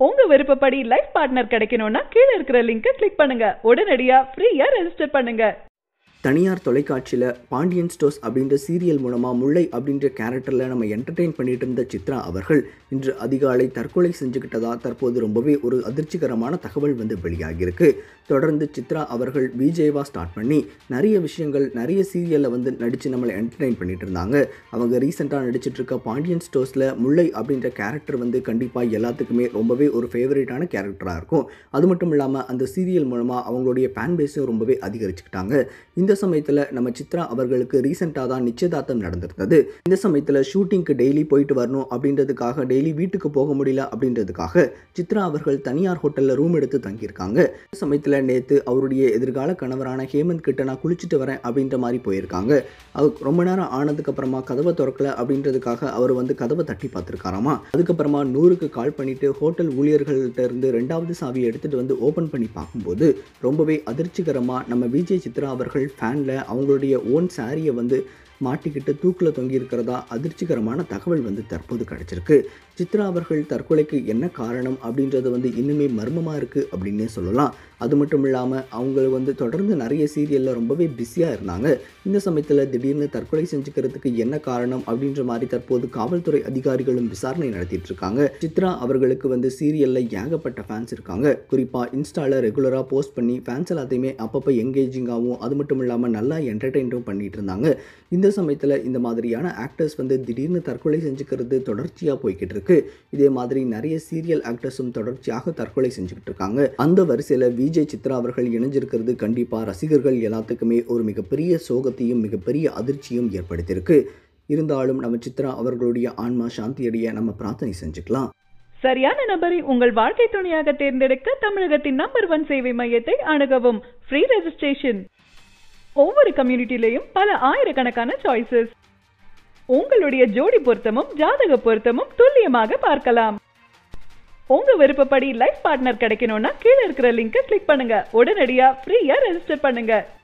உங்க விருப்பப்படி life partner கிடைக்கணும்னா கீழே இருக்கிற லிங்கை கிளிக் பண்ணுங்க உடனடியா ஃப்ரீயா ரெஜிஸ்டர் பண்ணுங்க தனியார் தொலைக்காட்சியில் பாண்டியன் ஸ்டோர்ஸ் அப்படின்ற சீரியல் மூலமாக முல்லை அப்படின்ற கேரக்டரில் நம்ம என்டர்டெயின் பண்ணிட்டு இருந்த சித்ரா அவர்கள் இன்று அதிகாலை தற்கொலை செஞ்சுக்கிட்டதா தற்போது ரொம்பவே ஒரு அதிர்ச்சிகரமான தகவல் வந்து வெளியாகியிருக்கு தொடர்ந்து சித்ரா அவர்கள் விஜேவா ஸ்டார்ட் பண்ணி நிறைய விஷயங்கள் நிறைய சீரியலில் வந்து நடித்து நம்மளை என்டர்டெயின் பண்ணிட்டு இருந்தாங்க அவங்க ரீசெண்டாக நடிச்சிட்டு இருக்க பாண்டியன் ஸ்டோர்ஸில் முல்லை அப்படின்ற கேரக்டர் வந்து கண்டிப்பாக எல்லாத்துக்குமே ரொம்பவே ஒரு ஃபேவரட்டான கேரக்டராக இருக்கும் அது மட்டும் இல்லாமல் அந்த சீரியல் மூலமாக அவங்களுடைய ஃபேன் பேஸும் ரொம்பவே அதிகரிச்சுக்கிட்டாங்க இந்த சமயத்தில் நம்ம சித்ரா அவர்களுக்கு ரீசெண்டாக தான் நிச்சயதார்த்தம் நடந்திருந்தது இந்த சமயத்தில் ஷூட்டிங்க்கு டெய்லி போயிட்டு வரணும் அப்படின்றதுக்காக டெய்லி வீட்டுக்கு போக முடியல அப்படின்றதுக்காக சித்ரா அவர்கள் தனியார் ஹோட்டலில் ரூம் எடுத்து தங்கியிருக்காங்க இந்த சமயத்தில் நேற்று அவருடைய எதிர்கால கணவரான ஹேமந்த் கிட்ட நான் குளிச்சுட்டு வரேன் அப்படின்ற மாதிரி போயிருக்காங்க அவர் ரொம்ப நேரம் ஆனதுக்கு அப்புறமா கதவை திறக்கல அப்படின்றதுக்காக அவர் வந்து கதவை தட்டி பார்த்துருக்காராமா அதுக்கப்புறமா நூறுக்கு கால் பண்ணிட்டு ஹோட்டல் ஊழியர்கள்ட்ட இருந்து ரெண்டாவது சாவியை எடுத்துட்டு வந்து ஓப்பன் பண்ணி பார்க்கும்போது ரொம்பவே அதிர்ச்சிகரமாக நம்ம விஜய் சித்ரா அவர்கள் ஃபேனில் அவங்களுடைய ஓன் சாரியை வந்து மாட்டிக்கிட்டு தூக்கில் தொங்கி இருக்கிறதா அதிர்ச்சிகரமான தகவல் வந்து தற்போது கிடைச்சிருக்கு சித்ரா அவர்கள் தற்கொலைக்கு என்ன காரணம் அப்படின்றது வந்து இன்னுமே மர்மமாக இருக்குது அப்படின்னே சொல்லலாம் அது மட்டும் இல்லாமல் அவங்க வந்து தொடர்ந்து நிறைய சீரியலில் ரொம்பவே பிஸியாக இருந்தாங்க இந்த சமயத்தில் திடீர்னு தற்கொலை செஞ்சுக்கிறதுக்கு என்ன காரணம் அப்படின்ற மாதிரி தற்போது காவல்துறை அதிகாரிகளும் விசாரணை நடத்திட்டு இருக்காங்க சித்ரா அவர்களுக்கு வந்து சீரியலில் ஏகப்பட்ட ஃபேன்ஸ் இருக்காங்க குறிப்பாக இன்ஸ்டாவில் ரெகுலராக போஸ்ட் பண்ணி ஃபேன்ஸ் எல்லாத்தையுமே அப்பப்போ எங்கேஜிங்காகவும் அது மட்டும் இல்லாமல் நல்லா என்டர்டெயினும் பண்ணிட்டு இருந்தாங்க இந்த சமயத்தில் இந்த மாதிரியான ஆக்டர்ஸ் வந்து திடீர்னு தற்கொலை செஞ்சுக்கிறது தொடர்ச்சியாக போய்கிட்டு இருக்கு இதே மாதிரி நிறைய சீரியல் ஆக்டர்ஸும் தொடர்ச்சியாக தற்கொலை செஞ்சுக்கிட்டு இருக்காங்க அந்த வரிசையில் விஜய் சித்ரா அவர்கள் இணைஞ்சிருக்கிறது கண்டிப்பாக ரசிகர்கள் எல்லாத்துக்குமே ஒரு மிகப்பெரிய சோகத்தையும் மிகப்பெரிய அதிர்ச்சியும் ஏற்படுத்தியிருக்கு இருந்தாலும் நம்ம சித்ரா அவர்களுடைய ஆன்மா சாந்தியடைய நம்ம பிரார்த்தனை செஞ்சுக்கலாம் சரியான நபரை உங்கள் வாழ்க்கை துணையாக தேர்ந்தெடுக்க தமிழகத்தின் நம்பர் ஒன் சேவை மையத்தை அணுகவும் ஃப்ரீ ரெஜிஸ்ட்ரேஷன் ஒவ்வொரு கம்யூனிட்டிலையும் பல ஆயிரக்கணக்கான சாய்ஸஸ் உங்களுடைய ஜோடி பொருத்தமும் ஜாதக பொருத்தமும் துல்லியமாக பார்க்கலாம் உங்க விருப்பப்படி லைஃப் பார்ட்னர் கிடைக்கணும்னா கீழே இருக்கிற லிங்கை கிளிக் பண்ணுங்க உடனடியா ஃப்ரீயா ரெஜிஸ்டர் பண்ணுங்க